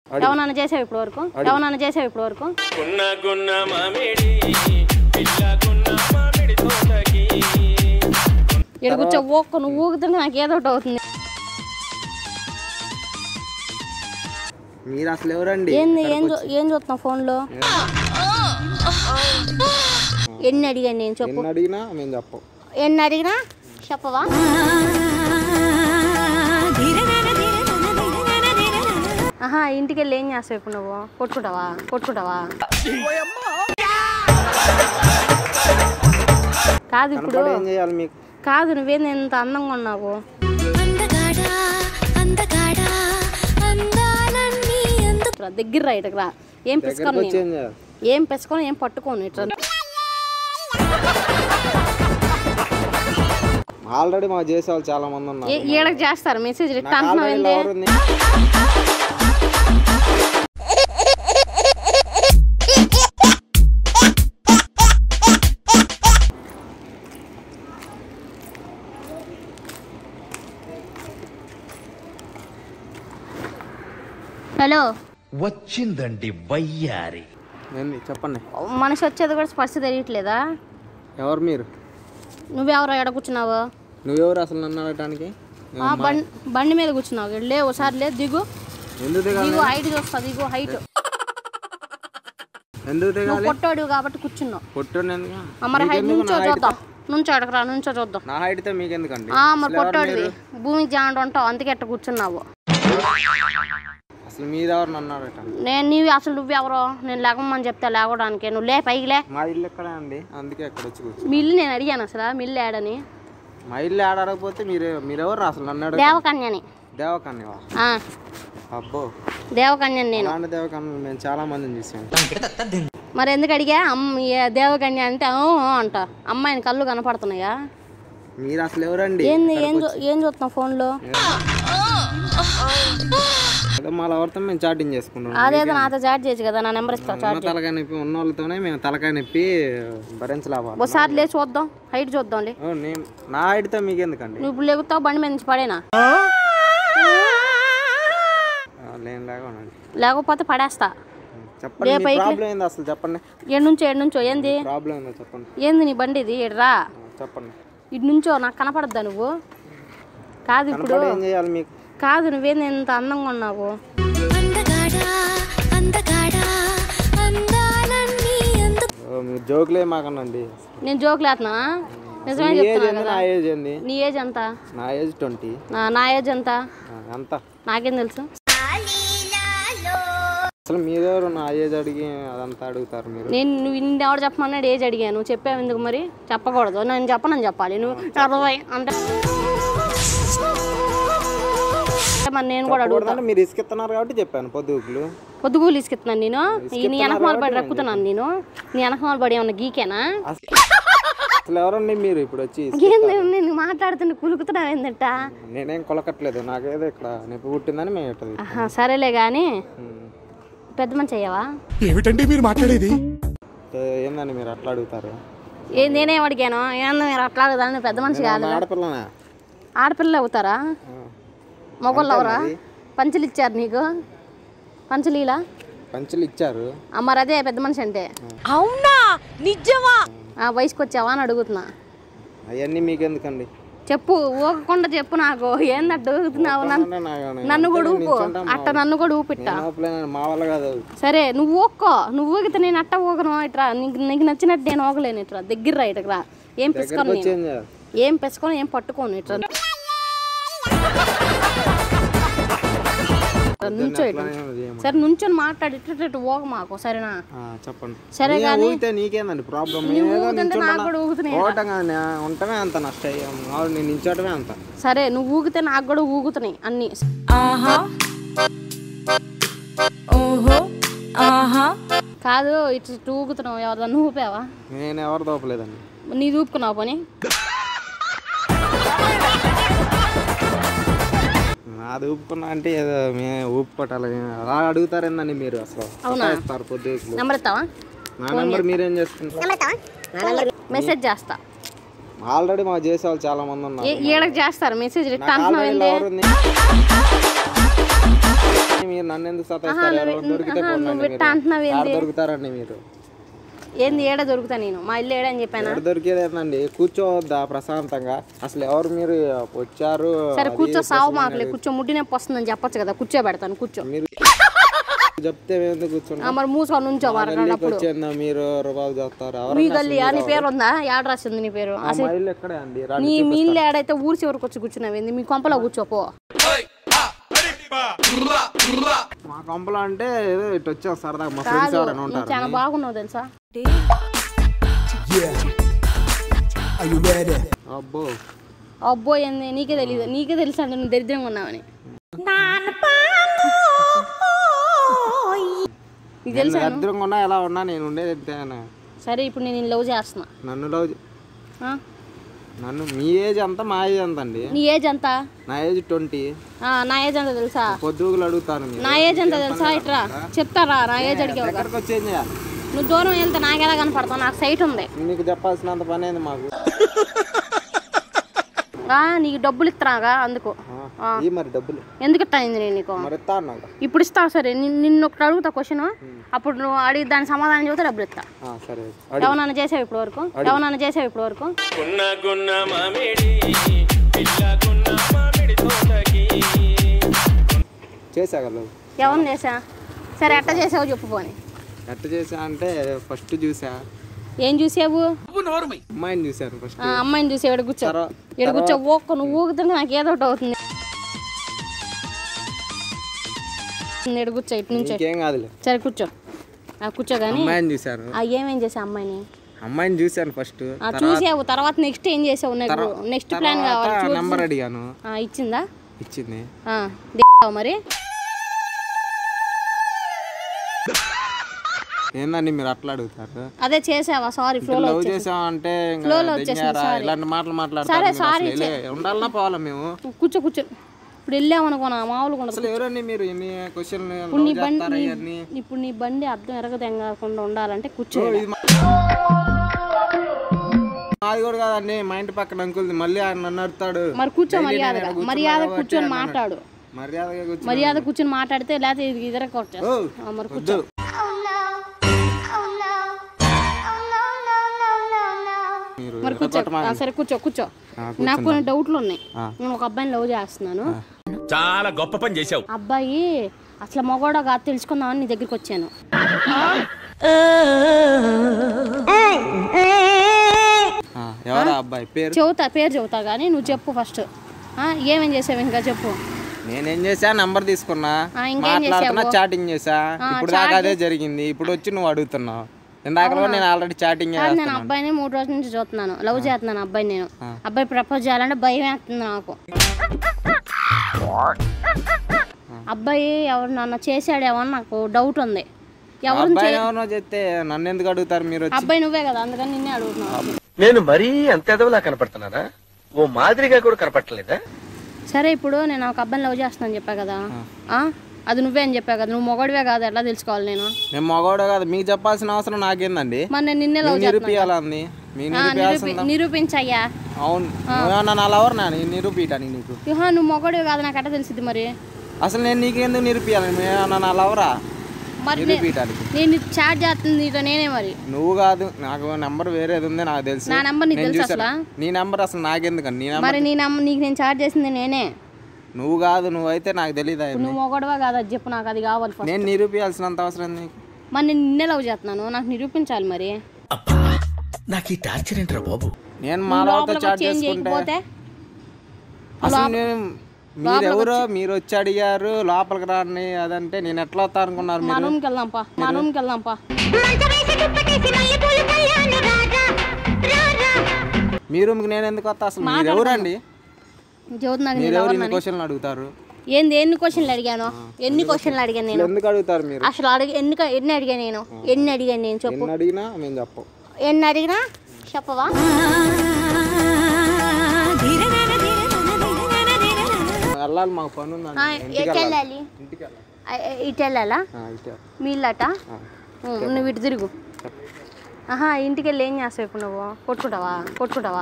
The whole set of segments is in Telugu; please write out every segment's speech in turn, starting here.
ఎవరన్నా చేసావు ఇప్పుడు వరకు ఎవరన్నా చేసావు ఇప్పుడు వరకు గున్న గున్న మామిడి పిల్లగున్న మామిడి తోటకి ఇక్కడ కూర్చో ఊక్క నువ్వు ఊగుతుంటే నాకు ఏదో ఒకటి అవుతుంది మీరు అసలు ఎవరండి ఏంది ఏం చూ- ఏం చూస్తున్నావు ఫోన్లో ఎన్ని అడిగాను నేను చెప్పు ఎన్ని అడిగినా మేము చెప్పం ఎన్ని అడిగినా చెప్పవా ఆహా ఇంటికి వెళ్ళి ఏం చేస్తావు ఇప్పుడు నువ్వు కొట్టుకుంటావా కొట్టుకుంటావా కాదు ఇప్పుడు కనపడి ఏం చేయాలి మీకు కాదు నువ్వేంది ఎంత అందంగా ఉన్నావు అందగాడా అందగాడా అందాలన్నీ అందు రా, దగ్గర రా ఇటుకు రా ఏం దగ్గరకు పెట్టుకోను వచ్చి నేను ఏం చేయాలి ఏం పెట్టుకోను ఏం పట్టుకోను ఇట్లా ఆల్రెడీ మాకు చేసే వాళ్ళు చాలా మంది ఉన్నారు ఏ- ఈడకి చేస్తారు మెసేజ్ నాకు రిటర్న్ అంటున్నావు ఆల్రెడీ ఏంది లవర్ ఉంది హలో వచ్చిందండి వయ్యారి ఏంది చెప్పండి మనిషి వచ్చేది కూడా స్పర్శ తెలియట్లేదా ఎవరు మీరు నువ్వెవరో ఎడ కూర్చున్నావు నువ్వెవరు అసలు నన్ను అడగటానికి ఆ, బండి బండి మీద కూర్చున్నావు ఈడ లే ఒకసారి లే దిగు ఎందుకు దిగాలి దిగు హైట్ చూస్తా దిగు హైట్ ఎందుకు నువ్వు దిగాలి పొట్టోడు కాబట్టి కూర్చున్నావు పొట్టుని ఎందుకు ఆ, మరి హైట్ మీకెందుకు నుంచో నా height చూద్దాం నుంచో అడగరా నుంచో చూద్దాం నా హైట్తో మీకెందుకండి ఆ, మరి అసలు ఎవరు పొట్టోడివి మీరు? భూమికి జాండ ఉంటావు అందుకే ఎట్ట కూర్చున్నావు అసలు మీరెవరు నన్ను అడగటానికి నేను నీవి అసలు నువ్వెవరో నేను లేకమని చెప్తే లేవడానికి నువ్వు లే పైకి లే మా ఇల్లు ఎక్కడే అండి అందుకే ఎక్కడ వచ్చి కూర్చో మీ ఇల్లు నేను అడిగాను అసలు మీ ఇల్లు ఏడని మా ఇల్లు ఆడ అడగకపోతే మీరే మీరెవరు అసలు నన్ను అడగ దేవకన్యని దేవకన్యవా ఆ, అబ్బో దేవకన్యని నేను అలాంటి దేవకన్య మేము చాలా మందిని చూసాం మరి ఎందుకు అడిగా అమ్మ ఏ దేవకన్య అంటే "ఊ, ఊ" అంట అమ్మాయిని కళ్ళు కనపడుతున్నాయా మీరు అసలు ఎవరండి ఏంది ఏం చూ- ఏం చూస్తున్నావు ఫోన్లో ఏదో మా ఎవరితో మేము చాటింగ్ చేసుకుంటాం అదేదో నాతో చాట్ చేయొచ్చు కదా నా నెంబర్ ఇస్తావు చాట్ ఉన్న తలకాయ నొప్పి ఉన్న వాళ్ళతోనే మేము తలకాయ నొప్పి భరించలేవాలి ఒకసారి లే చూద్దాం హైట్ చూద్దాంలే ఓ, నేను నా హైట్తో మీకెందుకండి నువ్వు ఇప్పుడు లెగుతావు బండి మీద నుంచి పడేనా ఆ, లేని లేకుండా లేకపోతే పడేస్తా చెప్పండి మీ ప్రాబ్లం ఏంది అసలు చెప్పండి ఏడు నుంచో ఏడు నుంచో ఏంది ప్రాబ్లం ఏందో చెప్పండి ఏంది నీ బండి ఇది ఇడ్రా ఆ, చెప్పండి ఇటు నుంచో నాకు కనపడద్దా నువ్వు కాదు ఇప్పుడు కనపడి ఏం చేయాలి మీకు కాదు నువ్వేంది ఎంత అందంగా ఉన్నావు అందగాడా అందగాడా అందాలన్నీ అందు ఓ, మీరు జోకులే మాకనండి నేను జోకులు వేస్తున్నా నిజమే మీ ఏజ్ చెప్తున్నా ఏంది కదా నా ఏజ్ ఏంది నీ ఏజ్ ఎంత నా ఏజ్ ట్వంటీ నా- నా ఏజ్ ఎంత ఎంత నాకేం తెలుసు అసలు మీరెవరు నా ఏజ్ అడిగి అదంతా అడుగుతారు మీరు నేను నువ్వు ఇన్ని ఎవడు చెప్పమన్నాడు ఏజ్ అడిగాను నువ్వు చెప్పావు ఎందుకు మరి చెప్పకూడదు నేను చెప్పనని చెప్పాలి నువ్వు అరవై అంటే మరి నేను కూడా అడుగుతా చెప్పకూడదంటే మీరు ఇసుకెత్తున్నారు కాబట్టి చెప్పాను పొద్దుగులు పొద్దుగూలు ఇసుకెత్తున్నాను నేను ఈ నీ వెనకమాల పడి రక్కుతున్నాను నేను నీ వెనకమాల పడి ఏమన్నా గీకేనా అసలు ఎవరండి మీరు ఇప్పుడు వచ్చి ఏంది నేను మాట్లాడుతున్న కులుకుతున్నావు ఏందంట నేనేం కొలకట్లేదు నాకేదో ఇక్కడ నొప్పి పుట్టిందని మేము ఇట్టది ఆహా, సరేలే కానీ పెద్ద మంచి అయ్యావా ఏమిటండి మీరు మాట్లాడేది ఏందని మీరు అట్లా అడుగుతారు ఏ నేనేం అడిగాను ఏందో మీరు అట్లా అడుగుతాను పెద్ద మనిషి కాదు నా ఆడపిల్లనే ఆడపిల్లలు అవుతారా మొగోళ్ళు అవరా పంచులు ఇచ్చారు నీకు పంచులీలా పంచులు ఇచ్చారు ఆ, మరి అదే పెద్ద మనిషి అంటే అవునా నిజమా ఆ వయసుకి వచ్చావా అని అడుగుతున్నా అవన్నీ మీకెందుకండి చెప్పు ఊగకుండా చెప్పు నాకు ఏందట్టు ఊగుతున్నావు నన్ను అంటే నాకు- నన్ను కూడా ఊపు నిల్చుంటా మా- అట్ట నన్ను కూడా ఊపిట్ట నేను ఊపలేను, మా వల్ల కాదు అది. సరే నువ్వు ఊక్కో నువ్వు ఊగితే నేను అట్ట ఊగను ఇట్రా నీకు నీకు నచ్చినట్టు నేను ఊగలేను ఇట్రా దగ్గర రా ఇటుకు రా ఏం దగ్గరకు పెట్టుకోను వచ్చి నేను ఏం చేయాలి ఏం పెట్టుకోను ఏం పట్టుకోను ఇట్రా నుంచో ఇటు అట్లానే చేయమని. సరే నుంచొని మాట్లాడి ఇట్టు ఇటు ఊగ మాకు సరేనా ఆ, చెప్పండి సరే నీ కానీ ఊగితే నీకేందండి ప్రాబ్లం నువ్వు ఊగుతుంటే నాకు కూడా ఊగుతున్నాయి ఓటంగా ఉండటమే అంత నష్టం మామూలు నేను నించోటమే అంత సరే నువ్వు ఊగితే నాకు కూడా ఊగుతున్నాయి అన్ని ఆహా ఓహో ఆహా కాదు ఇటు ఇటు ఊగుతున్నావు ఎవరిదన్నా ఊపావా నేను ఎవరు దోపలేదండి నీ ఊపుకున్నావు పని నాది ఊపుకున్నా అంటే ఏదో మేము ఊపు పట్టాలి అలా అడుగుతారేందండి మీరు అసలు అవునా? ఇస్తారు పొద్దుకులు నెంబర్ ఇస్తావా నా నెంబర్ మీరేం చేసుకుంటారు మెసేజ్ చేస్తా ఆల్రెడీ మాకు చేసే వాళ్ళు చాలా మంది ఉన్నారు ఏ- ఈడకి చేస్తారు మెసేజ్ రిటర్న్ నాకు అంటున్నావు ఆల్రెడీ ఏంది లవర్ ఉంది మీరు నన్ను ఎందుకు సతాయిస్తారు ఎవరో దొరికితే ఆహా, పోండి నువ్వు మీరు. ఇట్టా అంటున్నావు ఆడ ఏంది దొరుకుతారండి మీరు ఏంది ఏడ దొరుకుతా నేను మా ఇల్లు ఏడని చెప్పానా ఎక్కడ దొరికేదేనండి కూర్చోవద్దా ప్రశాంతంగా అసలు ఎవరు మీరు వచ్చారు సరే అది కూర్చో సావు ప్రశ్న మాకలే కూర్చో ముడ్డి నొప్పి వస్తుందని చెప్పొచ్చు కదా కూర్చోబెడతాను కూర్చో మీరు చెప్తే మేము ఎందుకు ఆ, కూర్చుంటాం మరి మూసుకొని నుంచో మా గల్లీకి మరన్నప్పుడు వచ్చిందా మీరు రూపాయలు చేస్తారు మీ ఎవరన్నా గల్లీ నీ పేరు ఉందా యాడ రాసింది నీ పేరు ఆ మా ఇల్లు ఎక్కడే అండి రండి నీ మీ ఇల్లు ఏడైతే ఊరి చివరికి వచ్చి కూర్చున్నావు మీ కొంపలో కూర్చోపో మా కొంపలో అంటే ఏదో ఇటు వచ్చాం సరదాగా మా ఫ్రెండ్స్ కాదు ఎవరైనా నువ్వు ఉంటారు చాలా బాగున్నావు తెలుసా అబ్బో అబ్బో ఏంది నీకే తెలియదు నీకే తెలుసు అంటే నువ్వు దరిద్రంగా ఉన్నావని నీకు నేను తెలుసా దరిద్రంగా ఉన్నా ఎలా ఉన్నా నేను ఉండేది ఎంతేనా సరే ఇప్పుడు నేను లవ్ చేస్తున్నా నన్ను లవ్ చే- ఆ? నన్ను మీ ఏజ్ అంతా మా ఏజ్ ఎంత అండి నీ ఏజ్ ఎంత నా ఏజ్ ట్వంటీ ఆ, నా ఏజ్ ఎంత తెలుసా పొద్దుగులు అడుగుతాను మీరు నా ఏజ్ ఎంత తెలుసా ఇట్రా చెప్తారా నా ఏజ్ అడిగావు ఎక్కడికి వచ్చి ఏం చేయాలి నువ్వు దూరం వెళ్తే నాకు ఎలా కనపడతావు నాకు సైట్ ఉంది నీకు చెప్పాల్సినంత పని ఏంది మాకు ఆ, నీకు డబ్బులు ఇస్తాగా అందుకు ఆ, ఈ మరి డబ్బులు ఎందుకు ఇస్తాయింది నేను నీకు మరి ఇస్తా అన్నాక ఇప్పుడు ఇస్తావు సరే నిన్- నిన్ను ఒకటి అడుగుతా క్వశ్చన్ అప్పుడు నువ్వు అడిగి దాని సమాధానం చెబితే డబ్బులు ఇస్తా ఆ, సరే ఎవరన్నా చేసావు ఇప్పుడు వరకు ఎవరన్నా చేసావు ఇప్పుడు వరకు గున్న గున్న మామిడి పిల్లగున్న మామిడి తోటకి చేసాగలవు ఎవరిని చేసా సరే ఎట్ట చేసావు చెప్పు పోని ఎట్ట చేసా అంటే ఫస్ట్ చూసా ఏం చూసావు అమ్మాయిని చూశాను ఫస్ట్ ఆ, అమ్మాయిని చూసి ఇక్కడ కూర్చో తర్వా- ఇక్కడ కూర్చో ఊక్క నువ్వు ఊగుతుంటే నాకు ఏదో ఒకటి అవుతుంది ఇక్కడ కూర్చో ఇటు నుంచి ఇంకేం కాదులే సరే కూర్చో ఆ కూర్చో కానీ అమ్మాయిని చూశాను ఆ ఏమేం చేసా అమ్మాయిని అమ్మాయిని చూశాను ఫస్ట్ ఆ చూసావు తర్వాత నెక్స్ట్ ఏం చేసావు నాకు నెక్స్ట్ ప్లాన్ కావాలి చూ- నంబర్ అడిగాను ఆ, ఇచ్చిందా ఇచ్చింది ఆ, దిగావా మరి ఏందండి మీరు అట్లా అడుగుతారు అదే చేసావా సారీ ఫ్లోలో లవ్ చేసాం అంటే ఇంకా Flowలో వచ్చేసింది, దెంగారా? sorry. ఇలాంటి మాటలు సరే, మాట్లాడతారు మీరు sorry, అసలు లే- ఉండాలన్నా పోవాలా మేము కూర్చో కూర్చో ఇప్పుడు వెళ్ళామనుకోనా మామూలుగా ఉండదు అసలు ఎవరండి మీరు ఎన్ని క్వశ్చన్ ఇప్పుడు నీ బండి చేస్తారా నీ- ఇవన్నీ ఇప్పుడు నీ బండి అర్థం ఎరగదెంగకుండా ఉండాలంటే కూర్చో ఇది మా- నాది కూడా కాదండి మా ఇంటి పక్కన అంకుల్ది మళ్ళీ ఆయన నన్ను అడుగుతాడు మరి కూర్చో Daily నేను మర్యాదగా ఈడ కూర్చున్నా మర్యాద కాబట్టి కూర్చొని ఆయన మాట్లాడు మర్యాదగా కూర్చో మర్యాద కూర్చొని మాట్లాడితే లేకపోతే ఇది ఇదర కొట్టేస్తా. ఓ, ఆ, మరి కూర్చో వద్దు మీరు మరి కూర్చో ఆ, సరే కూర్చో కూర్చో నాకు కొన్ని డౌట్లు ఉన్నాయి నేను ఒక అబ్బాయిని లవ్ చేస్తున్నాను చాలా గొప్ప పని చేశావు అబ్బాయి అసలు మగోడో కాదు తెలుసుకుందామని నీ దగ్గరికి వచ్చాను ఆ, ఎవరా అబ్బాయి పేరు చెబుతా పేరు చెబుతా కానీ నువ్వు చెప్పు ఫస్ట్ ఏమేం చేసావు ఇంకా చెప్పు నేనేం చేసా నంబర్ తీసుకున్నా ఆ, ఇంకేం మాట్లాడుతున్నా చేసావు? చాటింగ్ చేసా ఇప్పుడు దాకా అదే జరిగింది ఇప్పుడు వచ్చి నువ్వు అడుగుతున్నావు ఇందాక కూడా నేను ఆల్రెడీ చాటింగ్ కాదు నేను అబ్బాయిని మూడు రోజుల నుంచి చూస్తున్నాను లవ్ చేస్తున్నాను అబ్బాయిని నేను అబ్బాయి ప్రపోజ్ చేయాలంటే భయం వేస్తుంది నాకు అబ్బాయి ఎవరు నన్ను చేసాడేమో అని నాకు డౌట్ ఉంది ఎవరు అబ్బాయి ఎవరినో చెప్తే నన్ను ఎందుకు అడుగుతారు మీరు వచ్చి అబ్బాయి నువ్వే కదా అందుకని నిన్నే అడుగుతున్నావు నేను మరీ అంత ఎదవలా కనపడుతున్నారా ఓ మాదిరిగా కూడా కనపడలేదా సరే ఇప్పుడు నేను ఒక అబ్బాయిని లవ్ చేస్తున్నాను చెప్పా కదా ఆ? అది నువ్వే అని చెప్పా కదా నువ్వు మొగడివే కాదు ఎట్లా తెలుసుకోవాలి నేను నేను మగవాడు కాదు మీకు చెప్పాల్సిన అవసరం నాకేందండి మరి నేను నిన్నే లవ్ మీకు చేస్తున్నాను నిరూపియాలంది మీకు ఆ, నిరూపియాల్సింది నిరూపి నిరూపించయ్యా అవును నువ్వేమన్నా నా లవర్ నా నిరూపించడానికి నీకు ఇహా నువ్వు మొగడివి కాదు నాకు ఎట్లా తెలిసింది మరి అసలు నేను నీకెందుకు నిరూపియాలి నువ్వేమన్నా నా లవరా మరి నే- నిరూపించడానికి నేను చాట్ చేస్తుంది నీతో నేనే మరి నువ్వు కాదు నాకు నెంబర్ వేరేది ఉంది నాకు తెలుసు నా నెంబర్ నీకు నేను తెలుసు చూసాను. అసలా? నీ నెంబర్ అసలు నాకెందుకని నీ నెంబర్ మరి నీ నమ్మ నీకు నేను చాట్ చేసింది నేనే నువ్వు కాదు నువ్వైతే నాకు తెలియదు నువ్వు మొగడవా కాదు అది చెప్పు నాకు అది కావాలి ఫస్ట్ నేను నిరూపించాల్సినంత అవసరం నీకు మరి నేను నిన్నే లవ్ చేస్తున్నాను నాకు నిరూపించాలి మరి అబ్బా నాకు ఈ టార్చర్ ఏంట్రా బాబు నేను మా నువ్వు లవర్తో లోపలికి చాట్ వచ్చి ఏం చేసుకుంటే చేయకపోతే అసలు నేను మీరెవరో మీరు వచ్చి అడిగారు లోపలికి రాని అదంటే నేను ఎట్లా వస్తా అనుకున్నారు మా మీరు రూమ్కి వెళ్దాంపా మా రూమ్కి వెళ్దాంపా మీ రూమ్కి నేను ఎందుకు వస్తా అసలు మీరు ఎవరండి జ్యోతి నాకు మీరు నేను ఎవరు ఎవరు ఇన్ని క్వశ్చన్లు అడుగుతారు ఏంది ఎన్ని క్వశ్చన్లు అడిగాను ఎన్ని క్వశ్చన్లు అడిగాను నేను ఎందుకు అడుగుతారు మీరు అసలు అడిగి ఎన్ని ఎన్ని అడిగాను నేను ఎన్ని అడిగాను నేను చెప్పు ఎన్ని అడిగినా మేము చెప్పం ఎన్ని అడిగినా చెప్పవా వెళ్ళాలి మాకు పని ఉందండి ఆ, ఇంటికి ఎటు వెళ్ళాలి వెళ్ళాలి ఇంటికి వెళ్ళాలి ఆ, ఏ- ఇటు వెళ్ళాలా ఆ, ఇటే. మీ ఇల్లట ఆ. ఉం, నువ్వు ఇటు తిరుగు ఆహా ఇంటికి వెళ్ళి ఏం చేస్తావు ఇప్పుడు నువ్వు కొట్టుకుంటావా కొట్టుకుంటావా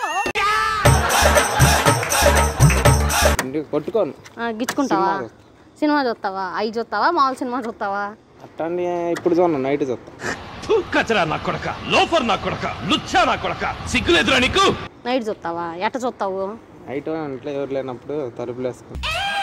ఇంటికి కొట్టుకోను ఆ, గిచ్చుకుంటావా సినిమా చూస్తావా అవి చూస్తావా మామూలు సినిమా చూస్తావా అట్టండి ఇప్పుడు చూడండి నైట్ చూస్తా కచరా నా కొడక లోఫర్ నా కొడక లుచ్చా నా కొడక సిగ్గులేదురా నీకు నైట్ చూస్తావా ఎట్ట చూస్తావు నైట్ ఇంట్లో ఎవరు లేనప్పుడు తలుపులు వేసుకుని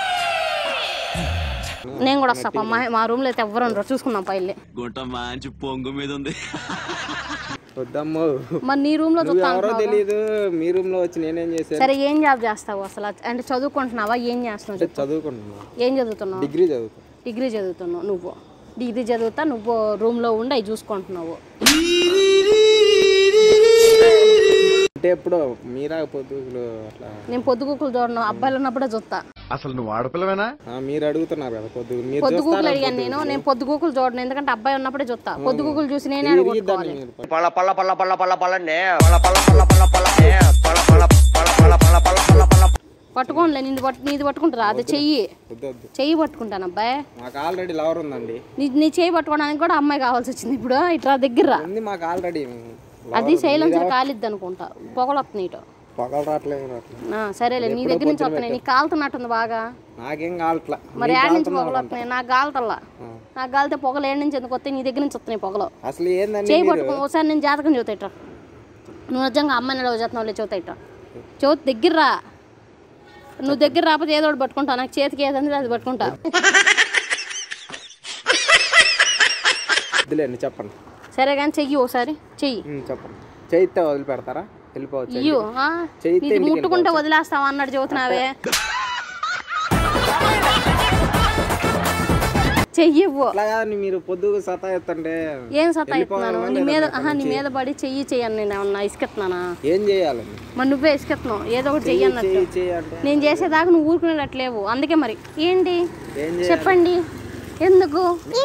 నేను కూడా వస్తా మా మా రూమ్లో అయితే ఎవ్వరు ఉండరు చూసుకుందాం పైలే గుంట మంచి పొంగు మీద ఉంది వద్దమ్మో మరి నీ రూమ్లో నువ్వు చూస్తా ఎవరో అంటున్నావు తెలియదు మీ రూమ్ లో వచ్చి నేనేం చేశాను సరే ఏం జాబ్ చేస్తావు అసలు అంటే చదువుకుంటున్నావా ఏం చేస్తున్నావు చెప్పు. చదువుకుంటున్నా ఏం చదువుతున్నావు డిగ్రీ చదువుతా డిగ్రీ చదువుతున్నావు నువ్వు డిగ్రీ చదువుతా నువ్వు రూమ్లో ఉండి అవి చూసుకుంటున్నావు అంటే ఎప్పుడో మీరా పొద్దుగులు అట్లా నేను పొద్దుగుకులు చూడను అబ్బాయిలు ఉన్నప్పుడే చూస్తా అసలు నువ్వు ఆడపిల్లవేనా ఆ, మీరు అడుగుతున్నారు కదా పొద్దుగులు మీరు పొద్దుగూకులు చూస్తారా అడిగాను నేను నేను పొద్దుగూకులు చూడను ఎందుకంటే అబ్బాయి ఉన్నప్పుడే చూస్తా పొద్దుగూకులు చూసి నేనే తిరిగి అనుకోవాలి దాన్ని మీరు పళ్ళ పళ్ళ పళ్ళ పళ్ళ పళ్ళ పళ్ళండి పళ్ళ పళ్ళ పళ్ళ పళ్ళ పళ్ళండి పళ్ళ పళ్ళ పళ్ళ పళ్ళ పళ్ళ పళ్ళ పళ్ళ పళ్ళ పట్టుకోనిలే నీది పట్టు నీది పట్టుకుంటారా అది చెయ్యి వద్దు వద్దు చెయ్యి పట్టుకుంటాను అబ్బాయి మాకు ఆల్రెడీ లవర్ ఉందండి నీ నీ చెయ్యి పట్టుకోవడానికి కూడా అమ్మాయి కావాల్సి వచ్చింది ఇప్పుడు ఇట్లా దగ్గర రా. ఉంది మాకు ఆల్రెడీ అది సైలెన్సర్ కాలిద్ది అనుకుంటా పొగలు వస్తున్నాయి ఇటు పొగలు రావట్లేదు రావట్లేదు ఆ, సరేలే నీ దగ్గర నుంచి వస్తున్నాయి నీకు కాలుతున్నట్టుంది బాగా నాకేం కావట్లా మరి ఏడ నుంచి పొగలు వస్తున్నాయి నాకు గాలతల్లా నాకు గాలితే పొగలు ఏడు నుంచి ఎందుకు వస్తాయి నీ దగ్గర నుంచి వస్తున్నాయి పొగలు అసలు ఏందండి చేయి మీరు పట్టుకో ఒకసారి నేను జాతకం చూతా ఇట్రా నువ్వు నిజంగా అమ్మాయిని లవ్ చేస్తున్నావు లే చూతా ఇట్రా చోతు దగ్గర రా నువ్వు దగ్గర రాకపోతే ఏదో ఒకటి పట్టుకుంటా నాకు చేతికి ఏదంటే అది పట్టుకుంటా వద్దులేండి చెప్పండి సరే కానీ చెయ్యి ఒకసారి చెయ్యి ఉమ్, చెప్పండి చేయితే వదిలిపెడతారా వెళ్ళిపోవచ్చు ఇయ్యు ఆ? చెయ్యితే ఇది ఇంటికి ముట్టుకుంటే వదిలేస్తావా అన్నట్టు చెబుతున్నావే చెయ్యివ్వు అట్లా కాదండి మీరు పొద్దుగు సతా ఎత్తండి ఏం సతా ఇస్తున్నాను వెళ్ళిపోవాలా నీ మీద లేదా ఆహా నీ మీద పడి చెయ్యి చెయ్యను నేను ఏమన్నా ఇసుకెత్తున్నానా ఏం చేయాలండి మరి నువ్వే ఇసుకెత్తున్నావు ఏదో ఒకటి చెయ్యి అన్నట్టు చెయ్యి చెయ్యి అంటే నేను చేసేదాకా నువ్వు ఊరుకునేటట్లేవు అందుకే మరి ఏంటి ఏం చేయాలి చెప్పండి ఎందుకు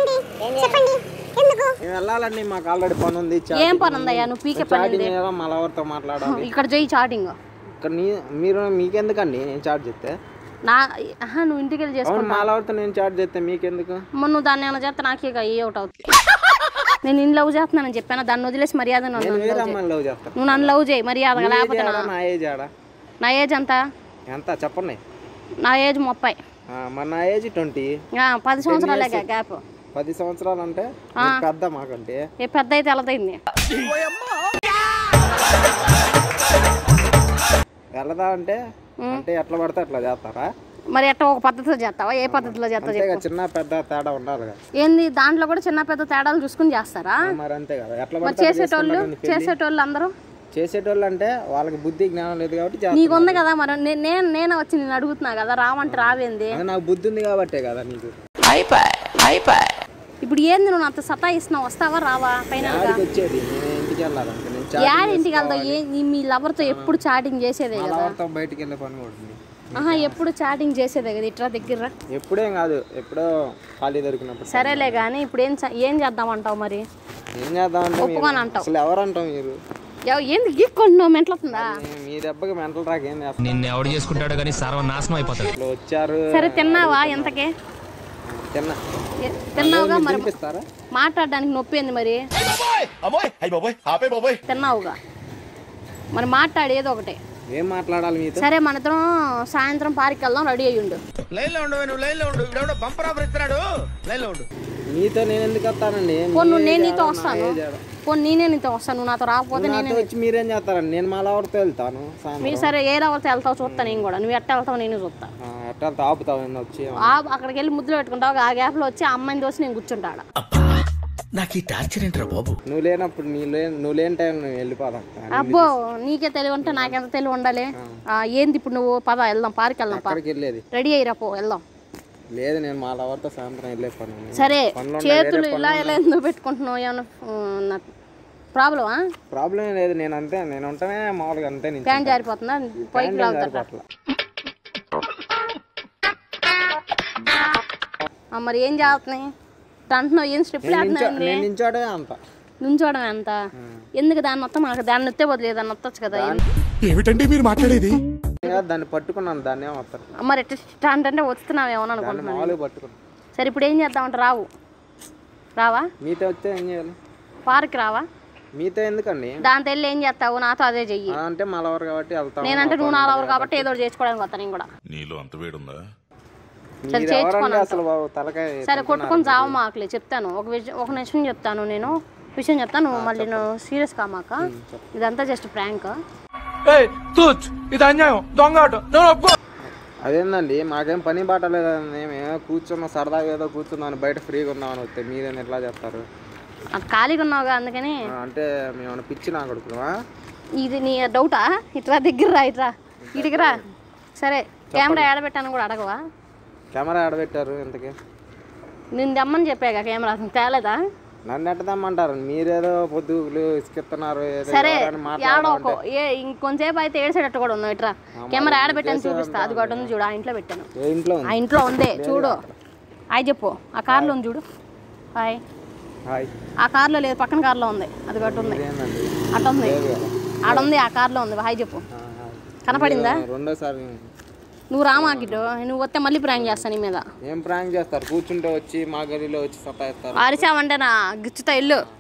మేము వెళ్ళాలండి మాకు ఆల్రెడీ పని ఉంది ఏం పని ఉందయ్యా నువ్వు పీకే పని చాటింగ్ ఉంది. ఏదో మలవర్తో మాట్లాడాలి ఇక్కడ చెయ్యి చాటింగ్ ఇక్కడ నీ మీరు మీకెందుకండి నేను చార్జ్ చేస్తే నా ఆహా నువ్వు ఇంటికి వెళ్ళి అవును చేసుకుంటా మాలవర్తో నేను చార్జ్ చేస్తే మీకెందుకు మరి నువ్వు దాన్ని ఏమైనా చేస్తే నాకే ఇక ఏ ఒకటి అవుతుంది నేను నిన్ను లవ్ చేస్తున్నానని చెప్పాను దాన్ని వదిలేసి మర్యాద నన్ను నేను లవ్ వేరే చేయి. అమ్మాయిని లవ్ చేస్తాను నువ్వు నన్ను లవ్ చేయి మర్యాదగా మీ ఏజ్ లేకపోతే ఆడా, నా- నా ఏజ్ ఆడా నా ఏజ్ ఎంత ఎంత చెప్పండి నా ఏజ్ ముప్పై ఆ, మరి నా ఏజ్ ట్వంటీ ఆ, పది సంవత్సరాలే గ్యాప్ పది సంవత్సరాలు అంటే మీరు పెద్ద మాకంటే ఏ పెద్ద అయితే ఎలదైంది వెళ్ళదా అంటే అంటే ఎట్లా పడితే అట్లా చేస్తారా మరి ఎట్ట ఒక పద్ధతిలో చేస్తావా ఏ పద్ధతిలో చేస్తావు అంతే చెప్పు కదా చిన్న పెద్ద తేడా ఉండాలి కదా ఏంది దాంట్లో కూడా చిన్న పెద్ద తేడాలు చూసుకుని చేస్తారా మరి అంతే కదా ఎట్లా మరి పడితే అట్లా చేసేటోళ్ళు చేసుకుంటారండి పెళ్లి. చేసేటోళ్ళు అందరూ చేసేటోళ్ళు అంటే వాళ్ళకి బుద్ధి జ్ఞానం లేదు కాబట్టి చేస్తారు. నీకు ఉంది కదా మరి నే- నేను నేను వచ్చి నేను అడుగుతున్నా కదా రావంటే రావేంది అది నాకు బుద్ధి ఉంది కాబట్టే కదా నీకు ఇప్పుడు ఏంది నువ్వు అంత సతా ఇస్తున్నావు వస్తావా రావా ఫైనల్ గా ఆడికి వచ్చేది నేను ఇంటికి వెళ్ళాలంటే నేను యాడ్ ఇంటికి వెళ్తావు ఏ నీ- మీ లవర్తో ఎప్పుడు చాటింగ్ చేసేదే కదా ఎవరితో బయటికి వెళ్ళే పని కూడా ఉంది. ఆహా ఎప్పుడు చాటింగ్ చేసేదే కదా ఇట్రా దగ్గర రా. ఎప్పుడేం కాదు ఎప్పుడో ఖాళీ దొరికినప్పుడు సరేలే కానీ ఇప్పుడు ఏం చ- ఏం చేద్దామంటావు మరి ఏం చేద్దామంటే మీరు- ఒప్పుకొని అంటావు. అసలు ఎవరంటాం మీరు ఎవ- ఏంది గీక్కుంటున్నావు మెంట్లవుతుందా మీ- మీ దెబ్బకి మెంటల్ రాక ఏం చేస్తారు నిన్ను ఎవడు చేసుకుంటాడో కానీ సర్వనాశనం అయిపోతాడు ఇట్లా వచ్చారు సరే తిన్నావా ఎంతకే తిన్నా ఏ- తిన్నావుగా మరి తినిపిస్తారా మాట్లాడడానికి నొప్పి ఏంది మరి తిన్నావుగా మరి మాట్లాడు ఏదో ఒకటి ఏం మాట్లాడాలి మీతో సరే మన ఇద్దరం సాయంత్రం పార్క్ వెళ్దాం రెడీ అయ్యుండు లైన్ లో ఉండు నువ్వు లైన్ లో ఉండు ఇప్పుడు బంపర్ ఆఫర్ ఇస్తున్నాడు లైన్ లో ఉండు మీతో నేను ఎందుకు వస్తానండి పో మీ నువ్వు నేను ఏజ్ నీతో ఆడ, నా వస్తాను ఏజ్ ఆడ. పో నేనే నీతో వస్తాను నువ్వు నాతో రాకపోతే నువ్వు నేనే నాతో వచ్చి మీరేం చేస్తారండి నేను మా లవర్తో వెళ్తాను సాయంత్రం మీరు సరే ఏ ఎవరితో వెళ్తావు చూస్తా నేను కూడా నువ్వు ఎట్ట వెళ్తావు నేను చూస్తా ఆ, ఎట్లా వెళ్తా ఆపుతావు నేను వచ్చి ఆ అక్కడికి వెళ్ళి ముద్దులు పెట్టుకుంటావు ఆ గ్యాప్ లో వచ్చి ఆ అమ్మాయిని దోసి నేను కూర్చుంటాడు నాకు ఈ టార్చర్ ఏంట్రా బాబు నువ్వు లేనప్పుడు నీ లే నువ్వు లేని టైం నువ్వు వెళ్ళిపోదాం అబ్బో నీకే తెలివి ఉంటే నాకెంత తెలివి ఉండాలి ఆ, ఏంది ఇప్పుడు నువ్వు పద వెళ్దాం పార్క్ వెళ్దాం పా అక్కడికి వెళ్ళేది రెడీ అయ్యిరా పో వెళ్దాం లేదు నేను మా లవర్తో సాయంత్రం వెళ్ళే పని ఉంది. సరే పనులు ఉన్నాయి, చేతులు వేరే ఇలా ఇలా ఎందుకు పెట్టుకుంటున్నావు ఏమన్నా ప్రాబ్లమా ప్రాబ్లం ఏం లేదు నేను అంతే నేను ఉంటేనే మామూలుగా అంతే నేను ప్యాంట్ జారిపోతుందా పైకి లాగుతారా పట్ల ఆ, మరి ఏం చేస్తున్నాయి అంటున్నావు ఏం స్ట్రిప్ ఆడుతున్నాయి నేను నించోడే అంత నుంచోవడం ఎంత ఎందుకు దాన్ని మొత్తం మనకు దాన్ని నొత్తే బదులు దాన్ని నొత్తచ్చు కదా ఏమిటండి మీరు మాట్లాడేది నేను కాదు దాన్ని పట్టుకున్నాను దాన్ని ఏమో వస్తారు ఆ, మరి ఎట్లా అంటే వస్తున్నావేమో అని దాన్ని అనుకుంటున్నాను మామూలుగా పట్టుకున్నాను సరే ఇప్పుడు ఏం చేద్దామంటే రావు రావా మీతో వస్తే ఏం చేయాలి పార్క్ రావా మీతో ఎందుకండి దాంతో వెళ్ళి ఏం చేస్తావు నాతో అదే చెయ్యి ఆ అంటే మా లవర్ కాబట్టి వెళ్తాం నేనంటే నువ్వు నాలుగు కాబట్టి ఏదో ఒకటి చేసుకోవడానికి వస్తా నేను కూడా నీలో అంత వేడుందా సరే మీరు ఎవరండి చేయించుకోను అసలు బాబు తలకాయ సరే కొట్టుకొని చావ మాకలే చెప్తాను ఒక విషయం ఒక నిమిషం చెప్తాను నేను విషయం చెప్తాను నువ్వు మళ్ళీ నువ్వు సీరియస్ కామాక ఇదంతా జస్ట్ ప్రాంక్ ఇది అన్యాయం దొంగ ఆట అదేందండి మాకేం పని బాట లేదండి మేము కూర్చున్న సరదాగా ఏదో కూర్చున్నాను బయట ఫ్రీగా ఉన్నామని వస్తే మీరేం ఎట్లా చెప్తారు ఖాళీగా ఉన్నావుగా అందుకని ఆ, అంటే మేము పిచ్చి నా కొడుకుమా ఇది నీ డౌటా ఇట్రా దగ్గర రా ఇట్రా ఇటుకి రా సరే కెమెరా ఏడబెట్టాను కూడా అడగవా కెమెరా ఆడబెట్టారు ఇంతకి నేను తెమ్మని చెప్పాగా కెమెరా అసలు తేలేదా నన్ను ఎట్టదమ్మంటారు మీరేదో పొద్దుగులు ఇసుకిస్తున్నారు ఏదో సరే ఎవరైనా యాడో మాట్లాడాలంటే ఒక ఏ ఇంకొంచేపు అయితే ఏడ్చేటట్టు కూడా ఉన్నావు ఇట్రా కెమెరా ఏడబెట్టాను చూపిస్తా అది కూడా ఉంది చూడు ఆ ఇంట్లో పెట్టాను ఏ ఇంట్లో ఆ ఉంది ఇంట్లో ఉందే చూడు హాయ్ చెప్పు ఆ కార్లో ఉంది చూడు హాయ్ హాయ్ ఆ కార్లో లేదు పక్కన కార్లో ఉంది అది గట్టు ఉంది ఏందండి అటు ఉంది ఆడ ఉంది ఆ కార్లో ఉంది హాయ్ చెప్పు ఆ, హాయ్. కనపడిందా రెండోసారి నువ్వు రామాకిటు నువ్వు వస్తే మళ్ళీ ప్రాంక్ చేస్తాను నీ మీద ఏం ప్రాంక్ చేస్తారు కూర్చుంటే వచ్చి మా గదిలో వచ్చి సతాయిస్తారు అరిచావంటే నా గిచ్చుతా ఇల్లు